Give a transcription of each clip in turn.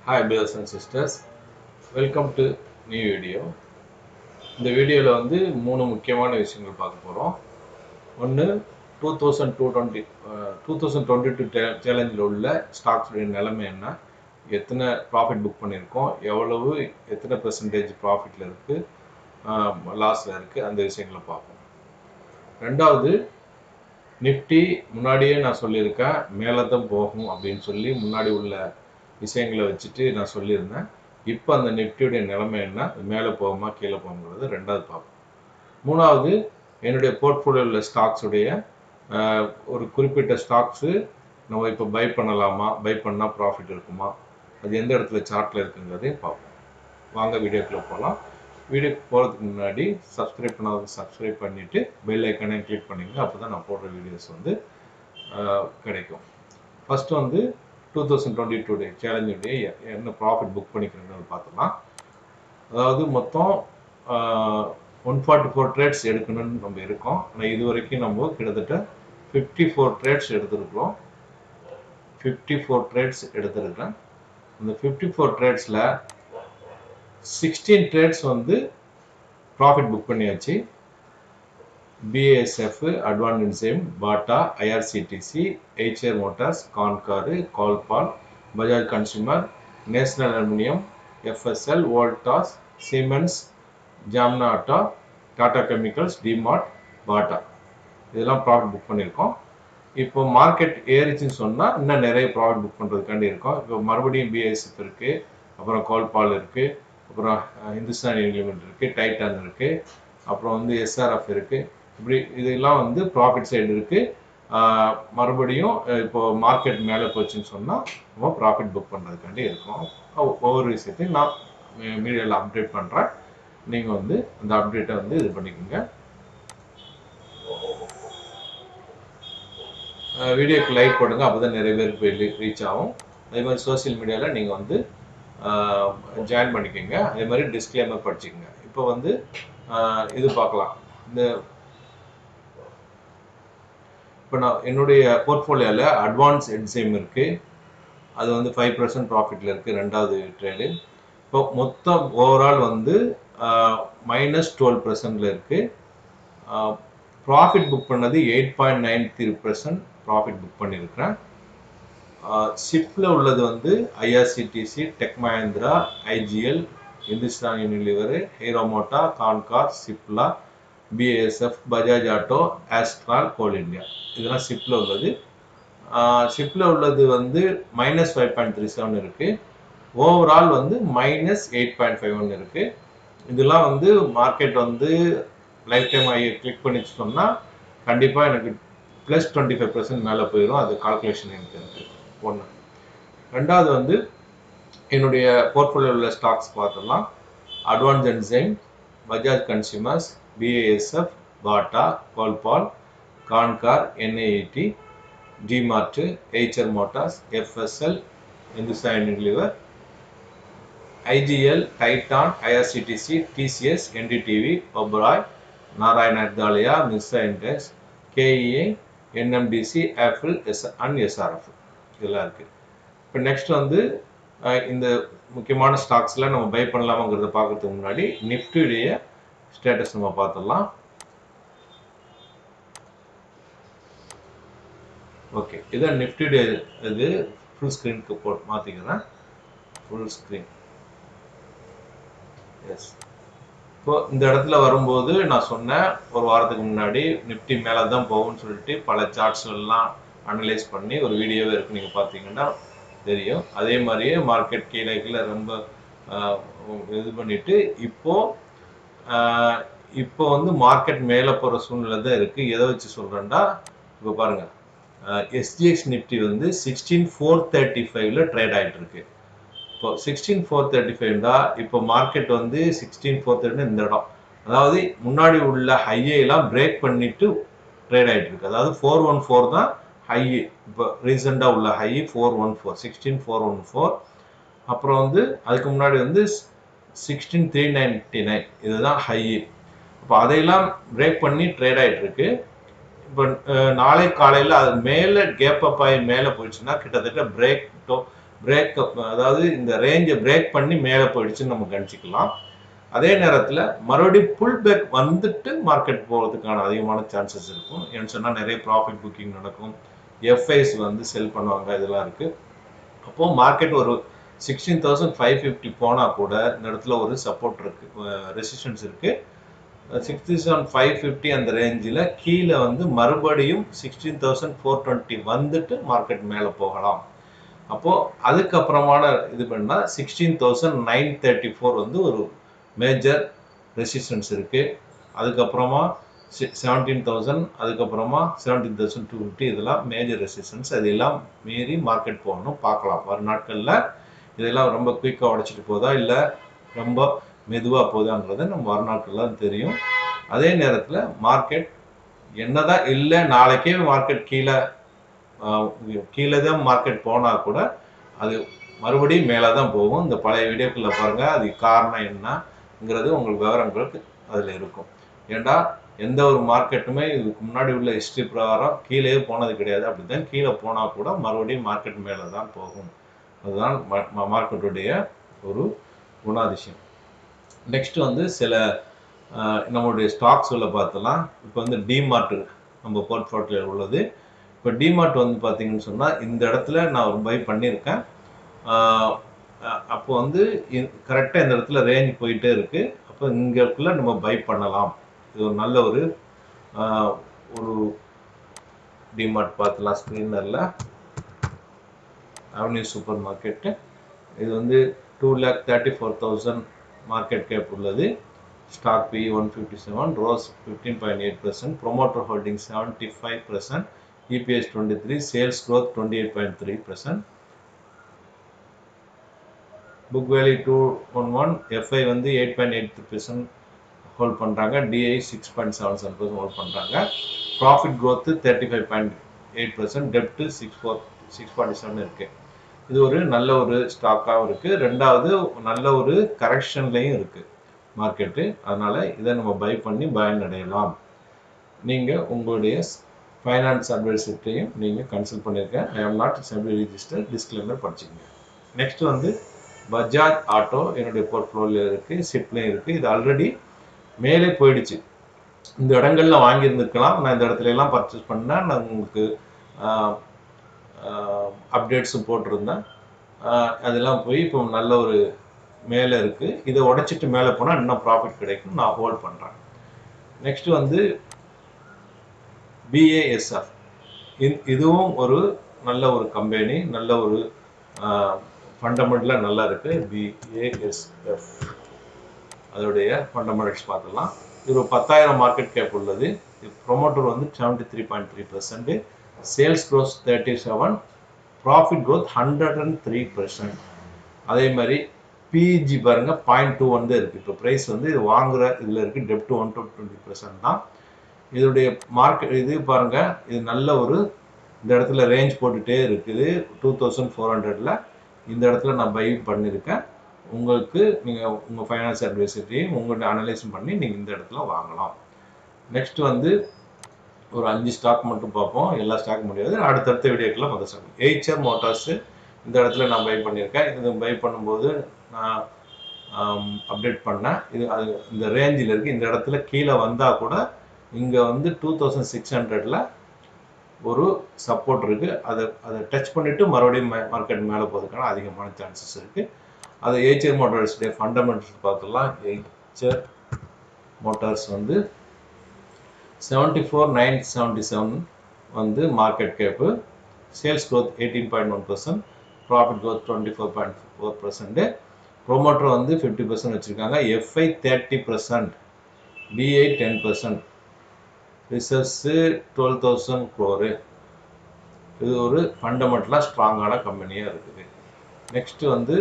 hi brothers and sisters welcome to new video இந்த வீடியோவில் வந்து மூணு முக்கியமான விஷயங்கள் பார்க்க போகிறோம் ஒன்று two thousand two twenty two thousand twenty two சேலஞ்சில் உள்ள ஸ்டாக்ஸுடைய நிலைமை என்ன எத்தனை ப்ராஃபிட் புக் பண்ணியிருக்கோம் எவ்வளவு எத்தனை பெர்சன்டேஜ் ப்ராஃபிட்டில் இருக்குது லாஸில் இருக்குது அந்த விஷயங்களை பார்ப்போம் ரெண்டாவது நிஃப்டி முன்னாடியே நான் சொல்லியிருக்கேன் மேலே தான் போகும் அப்படின்னு சொல்லி முன்னாடி உள்ள விஷயங்களை வச்சுட்டு நான் சொல்லியிருந்தேன் இப்போ அந்த நிஃப்டியுடைய நிலைமை என்ன அது மேலே போகுமா கீழே போகுங்கிறது ரெண்டாவது பார்ப்போம் மூணாவது என்னுடைய போர்ட்ஃபோலியோவில் ஸ்டாக்ஸுடைய ஒரு குறிப்பிட்ட ஸ்டாக்ஸு நம்ம இப்போ பை பண்ணலாமா பை பண்ணால் ப்ராஃபிட் இருக்குமா அது எந்த இடத்துல சார்ட்டில் இருக்குங்கிறதையும் பார்ப்போம் வாங்க வீடியோக்குள்ளே போகலாம் வீடியோக்கு போகிறதுக்கு முன்னாடி சப்ஸ்கிரைப் பண்ணாத சப்ஸ்கிரைப் பண்ணிவிட்டு பெல் ஐக்கனே கிளிக் பண்ணிங்க அப்போ தான் நான் போடுற வீடியோஸ் வந்து ஆஹ், கிடைக்கும் ஃபஸ்ட்டு வந்து two thousand twenty two day சேலஞ்சுடைய என்ன ப்ராஃபிட் புக் பண்ணிக்கிறேன்னு பார்த்துலாம் அதாவது மொத்தம் ஒன் ஃபார்ட்டி ஃபோர் ட்ரேட்ஸ் எடுக்கணும்னு நம்ம இருக்கோம் ஆனால் இது வரைக்கும் நம்ம கிட்டத்தட்ட ஃபிஃப்டி ஃபோர் ட்ரேட்ஸ் எடுத்திருக்கிறோம் ஃபிஃப்டி ஃபோர் ட்ரேட்ஸ் எடுத்திருக்கேன் அந்த ஃபிஃப்டி ஃபோர் ட்ரேட்ஸில் சிக்ஸ்டீன் ட்ரேட்ஸ் வந்து ப்ராஃபிட் புக் பண்ணியாச்சு BASF advance enzyme Bata IRCTC Eicher motors Concor Colpal Bajaj consumer national aluminium FSL Voltas cements Jamna auto Tata chemicals DMart Bata இதெல்லாம் ப்ராஃபிட் புக் பண்ணியிருக்கோம் இப்போ மார்க்கெட் ஏறிச்சுன்னு சொன்னால் இன்னும் நிறைய ப்ராஃபிட் புக் பண்ணுறதுக்காண்டி இருக்கோம் இப்போ மறுபடியும் பிஎஸ்எஃப் இருக்குது அப்புறம் கோல்பால் இருக்குது அப்புறம் அஹ், இந்துஸ்தான் யூனிலிமெண்ட் இருக்குது டைட்டான் இருக்குது அப்புறம் வந்து எஸ்ஆர்எஃப் இருக்குது இப்படி இதெல்லாம் வந்து ப்ராஃபிட் சைடு இருக்குது மறுபடியும் அஹ், இப்போ மார்க்கெட் மேலே போச்சுன்னு சொன்னால் நம்ம ப்ராஃபிட் புக் பண்ணுறதுக்காண்டி இருக்கோம் ஒ- ஒவ்வொரு விஷயத்தையும் நான் மீடியாவில் அப்டேட் பண்ணுறேன் நீங்கள் வந்து அந்த அப்டேட்டை வந்து இது பண்ணிக்கோங்க வீடியோக்கு லைக் போடுங்க அப்போ தான் நிறைய பேருக்கு போய் ரீச் ஆகும் அதே மாதிரி சோஷியல் மீடியாவில் நீங்கள் வந்து ஜாயின் பண்ணிக்கோங்க அதே மாதிரி டிஸ்க்ளைமர் படிச்சுக்கோங்க இப்போ வந்து ஆஹ், இது பார்க்கலாம் இந்த இப்போ நான் என்னுடைய போர்ட்ஃபோலியோவில் அட்வான்ஸ் என்சைம் இருக்குது அது வந்து ஃபைவ் பர்சன்ட் ப்ராஃபிட்டில் இருக்குது ரெண்டாவது ட்ரேடு இப்போ மொத்தம் ஓவரால் வந்து மைனஸ் டுவெல் பர்சன்டில் இருக்குது ப்ராஃபிட் புக் பண்ணது eight point nine three percent profit book பண்ணியிருக்கிறேன் ஷிப்பில் உள்ளது வந்து IRCTC tech Mahindra IGL Hindustan Unilever Hero Moto Concor Cipla BASF Bajaj auto Astral coal India இதெல்லாம் ஷிப்பில் உள்ளது ஷிப்பில் உள்ளது வந்து minus five point three seven இருக்குது ஓவரால் வந்து minus eight point five one இருக்குது இதெல்லாம் வந்து மார்க்கெட் வந்து லைஃப் டைம் ஐ கிளிக் பண்ணி சொன்னால் கண்டிப்பாக எனக்கு ப்ளஸ் டுவெண்ட்டி ஃபைவ் பர்சன்ட் மேலே போயிடும் அது கால்குலேஷன் எனக்கு இருக்குது ஒன்று ரெண்டாவது வந்து என்னுடைய போர்ட்ஃபோலியோ உள்ள ஸ்டாக்ஸ் பார்த்துடலாம் advance enzyme Bajaj consumers BASF Bata Colpal Concor NIIT DMart Eicher motors FSL Hindustan Unilever IGL Titan IRCTC TCS NDTV Oberoi Narayana Hrudayalaya மிஸ்ஸா இண்டெக்ஸ் கேஇஏ NMDC Apple S and SRF இதெல்லாம் இருக்குது இப்போ நெக்ஸ்ட் வந்து அஹ், இந்த முக்கியமான ஸ்டாக்ஸ்லாம் நம்ம பை பண்ணலாமாங்கிறத பார்க்கறதுக்கு முன்னாடி நிஃப்டியுடைய ஸ்டேட்டஸ் நம்ம பார்த்துடலாம் ஓகே இதான் நிஃப்டியுடைய இது ஃபுல் ஸ்க்ரீனுக்கு போ மாற்றிக்கிறேன் ஃபுல் ஸ்க்ரீன் எஸ் இப்போ இந்த இடத்துல வரும்போது நான் சொன்னேன் ஒரு வாரத்துக்கு முன்னாடி நிஃப்டி மேலே தான் போகும்னு சொல்லிட்டு பல சார்ட்ஸ் எல்லாம் அனலைஸ் பண்ணி ஒரு வீடியோவே இருக்கு நீங்கள் பார்த்தீங்கன்னா தெரியும் அதே மாதிரியே மார்க்கெட் கீழே கீழே ரொம்ப ஆஹ், இது பண்ணிட்டு இப்போ ஆஹ், இப்போ வந்து மார்க்கெட் மேலே போகிற சூழ்நிலை தான் இருக்குது எதை வச்சு சொல்கிறேன்டா இப்போ பாருங்க எஸ்ஜிஎக்ஸ் நிஃப்டி வந்து சிக்ஸ்டீன் ஃபோர் தேர்ட்டி ஃபைவ்ல ட்ரேட் ஆகிட்டு இருக்கு இப்போ சிக்ஸ்டீன் ஃபோர் தேர்ட்டி ஃபைவ் தான் இப்போ மார்க்கெட் வந்து சிக்ஸ்டீன் ஃபோர் தேர்ட்டி இந்த இடம் அதாவது முன்னாடி உள்ள ஹையெல்லாம் பிரேக் பண்ணிட்டு ட்ரேட் ஆகிட்டு இருக்கு அதாவது ஃபோர் ஒன் ஃபோர் தான் ஹை இப்போ ரீசெண்டாக உள்ள high four one four sixteen four one four அப்புறம் வந்து அதுக்கு முன்னாடி வந்து சிக்ஸ்டீன் த்ரீ நைன்டி நைன் இதுதான் ஹை இப்போ அதையெல்லாம் பிரேக் பண்ணி ட்ரேட் ஆகிட்டு இருக்கு இப்போ அஹ், நாளை காலையில் அது மேலே கேப் அப் ஆகி மேலே போயிடுச்சுன்னா கிட்டத்தட்ட பிரேக் பிரேக் அதாவது இந்த ரேஞ்சை பிரேக் பண்ணி மேலே போயிடுச்சுன்னு நம்ம கணிச்சிக்கலாம் அதே நேரத்தில் மறுபடியும் புல் பேக் வந்துட்டு மார்க்கெட் போகிறதுக்கான அதிகமான சான்சஸ் இருக்கும் ஏன்னு சொன்னால் நிறைய ப்ராஃபிட் புக்கிங் நடக்கும் எஃப்ஐஸ் வந்து செல் பண்ணுவாங்க இதெல்லாம் இருக்குது அப்போது மார்க்கெட் ஒரு சிக்ஸ்டீன் தௌசண்ட் ஃபைவ் ஃபிஃப்டி போனால் கூட இந்த இடத்துல ஒரு சப்போர்ட் இருக்குது ரெசிஸ்டன்ஸ் இருக்குது சிக்ஸ்டி செவன் ஃபைவ் ஃபிஃப்டி அந்த ரேஞ்சில் கீழே வந்து மறுபடியும் சிக்ஸ்டீன் தௌசண்ட் ஃபோர் டுவெண்ட்டி வந்துட்டு மார்க்கெட் மேலே போகலாம் அப்போது அதுக்கப்புறமான இது பண்ணால் sixteen thousand nine thirty four வந்து ஒரு மேஜர் ரெசிஸ்டன்ஸ் இருக்குது அதுக்கப்புறமா செவன்டீன் தௌசண்ட் அதுக்கப்புறமா செவன்டீன் தௌசண்ட் டூ ஃபிஃப்டி இதெல்லாம் மேஜர் ரெசிஸ்டன்ஸ் அதெல்லாம் மீறி மார்க்கெட் போகணும் பார்க்கலாம் வரும் நாட்களில் இதெல்லாம் ரொம்ப குயிக்காக உடச்சிட்டு போதா இல்லை ரொம்ப மெதுவாக போதாங்கிறது நம்ம வரும் நாட்களில் தான் தெரியும் அதே நேரத்தில் மார்க்கெட் என்னதான் இல்லை நாளைக்கே மார்க்கெட் கீழே ஆஹ், கீழே தான் மார்க்கெட் போனால் கூட அது மறுபடியும் மேலே தான் போகும் இந்த பழைய வீடியோக்குள்ள பாருங்க அது காரணம் என்னங்கிறது உங்களுக்கு விவரங்களுக்கு அதில் இருக்கும் ஏண்டா எந்த ஒரு மார்க்கெட்டுமே இதுக்கு முன்னாடி உள்ள ஹிஸ்ட்ரி பிரகாரம் கீழே போனது கிடையாது அப்படிதான் கீழே போனால் கூட மறுபடியும் மார்க்கெட் மேலே தான் போகும் அதுதான் மார்க்கெட்டுடைய ஒரு குணாதிசயம் நெக்ஸ்ட் வந்து சில ஆஹ், நம்மளுடைய ஸ்டாக்ஸ் உள்ள பார்த்தலாம் இப்போ வந்து டிமார்ட் நம்ம போர்ட்ஃபோலியோ உள்ளது இப்போ டிமார்ட் வந்து பார்த்தீங்கன்னு சொன்னால் இந்த இடத்துல நான் ஒரு பை பண்ணியிருக்கேன் ஆஹ், அஹ், அப்போ வந்து கரெக்டாக இந்த இடத்துல ரேஞ்ச் போயிட்டே இருக்கு அப்போ இங்கக்குள்ள நம்ம பை பண்ணலாம் இது ஒரு நல்ல ஒரு ஆஹ், ஒரு டிமார்ட் பார்த்துலாம் ஸ்க்ரீனரில் அவென்யூ சூப்பர் மார்க்கெட்டு இது வந்து two lakh thirty four thousand market cap உள்ளது stock P one fifty seven ROCE fifteen point eight percent promoter holding seventy five percent EPS twenty three sales growth twenty eight point three percent book value two one one FI வந்து eight point eight percent hold பண்ணுறாங்க DI six point seven seven percent hold பண்ணுறாங்க profit growth thirty five point eight percent டெப்ட்டு six four six forty seven இருக்குது இது ஒரு நல்ல ஒரு ஸ்டாக்காகவும் இருக்குது ரெண்டாவது நல்ல ஒரு கரெக்ஷன்லேயும் இருக்குது மார்க்கெட்டு அதனால் இதை நம்ம பை பண்ணி பயனடையலாம் நீங்கள் உங்களுடைய ஃபைனான்ஸ் அட்வைசர்கிட்டையும் நீங்கள் கன்சல்ட் பண்ணியிருக்கேன் I am not SEBI register disclaimer படிச்சுக்கங்க நெக்ஸ்ட் வந்து பஜாஜ் ஆட்டோ என்னுடைய போர்ட்ஃபோலியோ இருக்குது சிப்லையும் இருக்குது இது ஆல்ரெடி மேலே போயிடுச்சு இந்த இடங்கள்ல வாங்கியிருந்துருக்கலாம் நான் இந்த இடத்துல எல்லாம் பர்ச்சேஸ் பண்ணேன் நான் உங்களுக்கு அப்டேட்ஸும் போட்டிருந்தேன் ஆஹ் அதெல்லாம் போய் இப்போ நல்ல ஒரு மேலே இருக்குது இதை உடைச்சிட்டு மேலே போனால் இன்னும் ப்ராஃபிட் கிடைக்கும் நான் ஹோல்ட் பண்ணுறேன் நெக்ஸ்ட் வந்து பிஏஎஸ்எஃப் இதுவும் ஒரு நல்ல ஒரு கம்பெனி நல்ல ஒரு ஃபண்டமெண்டலாக நல்லா இருக்குது பிஏஎஸ்எஃப் அதோடைய ஃபண்டமெண்டல்ஸ் பார்த்துலாம் இது ஒரு பத்தாயிரம் மார்க்கெட் கேப் உள்ளது ப்ரொமோட்டர் வந்து seventy three point three percent sales growth thirty seven profit growth hundred and three percent அதே மாதிரி பிஜி பாருங்க பாயிண்ட் டூ வந்து இருக்கு இப்போ ப்ரைஸ் வந்து இது வாங்குற இதில் இருக்கு டெப்ட் ஒன் டு டுவெண்ட்டி பர்சன்ட் தான் இதோடைய மார்க்கெட் இது பாருங்க இது நல்ல ஒரு இந்த இடத்துல ரேஞ்ச் போட்டுட்டே இருக்குது டூ தௌசண்ட் ஃபோர் ஹண்ட்ரட்ல இந்த இடத்துல நான் பை பண்ணியிருக்கேன் உங்களுக்கு நீங்கள் உங்கள் ஃபைனான்ஸ் அட்வைசர்டையும் உங்கள்கிட்ட அனலைஸ் பண்ணி நீங்கள் இந்த இடத்துல வாங்கலாம் நெக்ஸ்ட் வந்து ஒரு அஞ்சு ஸ்டாக் மட்டும் பார்ப்போம் எல்லா ஸ்டாக் முடியாது அடுத்தடுத்த வீடியோக்குள்ள மொதல் ஸ்டாக் எய்ச்சர் மோட்டார்ஸு இந்த இடத்துல நான் பை பண்ணியிருக்கேன் இது பை பண்ணும்போது நான் அப்டேட் பண்ணேன் இது அது இந்த ரேஞ்சில் இருக்குது இந்த இடத்துல கீழே வந்தால் கூட இங்கே வந்து டூ தௌசண்ட் சிக்ஸ் ஹண்ட்ரடில் ஒரு சப்போர்ட் இருக்குது அதை அதை டச் பண்ணிவிட்டு மறுபடியும் மார்க்கெட் மேலே போகிறதுக்கான அதிகமான சான்சஸ் இருக்குது அது ஏச்சர் மோட்டார்ஸுடைய ஃபண்டமெண்டல்ஸ் பார்த்துலாம் ஏச்சர் மோட்டார்ஸ் வந்து seventy four nine seventy seven வந்து market cap sales growth eighteen point one percent profit growth twenty four point four percent promoter வந்து ஃபிஃப்டி பர்சன்ட் வச்சுருக்காங்க FI thirty percent PI ten percent reserves twelve thousand crore இது ஒரு ஃபண்டமெண்டலாக ஸ்ட்ராங்கான கம்பெனியாக இருக்குது next வந்து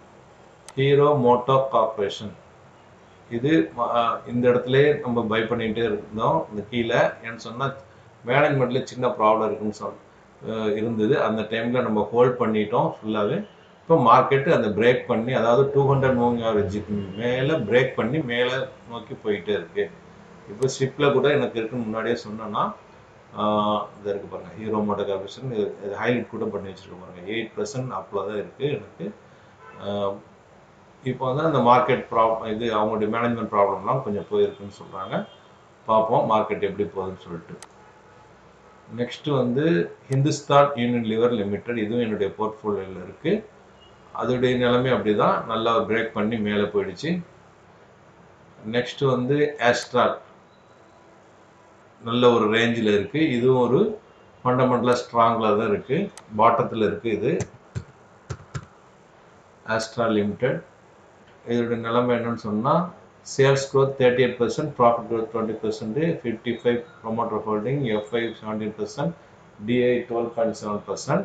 hero Moto corporation இது ம- இந்த இடத்துல நம்ம பை பண்ணிகிட்டே இருந்தோம் இந்த கீழே ஏன்னு சொன்னால் மேனேஜ்மெண்ட்டில் சின்ன ப்ராப்ளம் இருக்குன்னு சொல் அஹ் இருந்தது அந்த டைமில் நம்ம ஹோல்ட் பண்ணிட்டோம் ஃபுல்லாகவே இப்போ மார்க்கெட்டு அந்த பிரேக் பண்ணி அதாவது டூ ஹண்ட்ரட் மூவிங் ஆவரேஜுக்கு மேலே பிரேக் பண்ணி மேலே நோக்கி போயிட்டே இருக்கு இப்போ ஸ்ட்ரிப்பில் கூட எனக்கு இருக்குன்னு முன்னாடியே சொன்னேன்னா இது இருக்கு பாருங்க ஹீரோ மோட்டோ கார்பரேஷன் இது இது ஹைலைட் கூட பண்ணி வச்சிருக்க பாருங்க எயிட் பர்சன்ட் அப்பில் தான் இருக்கு எனக்கு ஆஹ் இப்போ வந்து அந்த மார்க்கெட் ப்ராப் இது அவங்களுடைய மேனேஜ்மெண்ட் ப்ராப்ளம்லாம் கொஞ்சம் போயிருக்குன்னு சொல்கிறாங்க பார்ப்போம் மார்க்கெட் எப்படி போகுதுன்னு சொல்லிட்டு நெக்ஸ்ட் வந்து ஹிந்துஸ்தான் யூனியன் லிவர் லிமிடெட் இதுவும் என்னுடைய போர்ட்ஃபோலியோவில் இருக்குது அதோடைய நிலைமை அப்படி தான் நல்லா பிரேக் பண்ணி மேலே போயிடுச்சு நெக்ஸ்ட் வந்து ஆஸ்ட்ரால் நல்ல ஒரு ரேஞ்சில் இருக்குது இதுவும் ஒரு ஃபண்டமெண்டலாக ஸ்ட்ராங்கில் தான் இருக்குது பாட்டத்தில் இருக்குது இது ஆஸ்ட்ரா லிமிடெட் இதோட நிலைமை என்னன்னு சொன்னால் sales growth thirty eight percent profit growth twenty percent fifty five promoter holding FI seventeen percent DI twelve point seven percent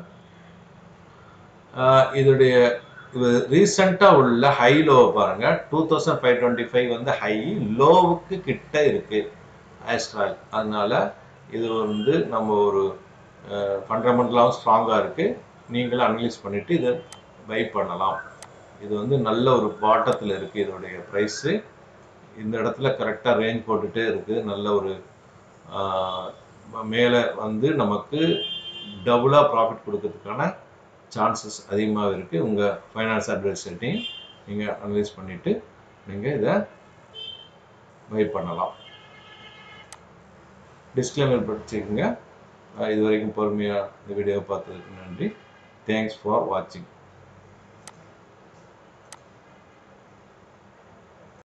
இதோடைய இது ரீசெண்டாக உள்ள ஹை லோ பாருங்க two thousand five twenty five வந்து ஹை லோவுக்கு கிட்ட இருக்கு ஆஸ்ட்ரால் அதனால இது வந்து நம்ம ஒரு ஃபண்டமெண்டலாகவும் ஸ்ட்ராங்காக இருக்கு நீங்களும் அனலைஸ் பண்ணிட்டு இதை பை பண்ணலாம் இது வந்து நல்ல ஒரு பாட்டத்தில் இருக்கு இதோடைய ப்ரைஸு இந்த இடத்துல கரெக்டாக ரேஞ்ச் போட்டுட்டே இருக்கு நல்ல ஒரு மேலே வந்து நமக்கு டபுளாக ப்ராஃபிட் கொடுக்கறதுக்கான சான்சஸ் அதிகமாக இருக்குது உங்கள் ஃபைனான்ஸ் அட்வைசர்ட்டையும் நீங்கள் அனலைஸ் பண்ணிவிட்டு நீங்கள் இதை பை பண்ணலாம் டிஸ்க்ளைமர் படிச்சுக்கோங்க இது வரைக்கும் பொறுமையாக இந்த வீடியோவை பார்த்ததுக்கு நன்றி தேங்க்ஸ் ஃபார் வாட்சிங்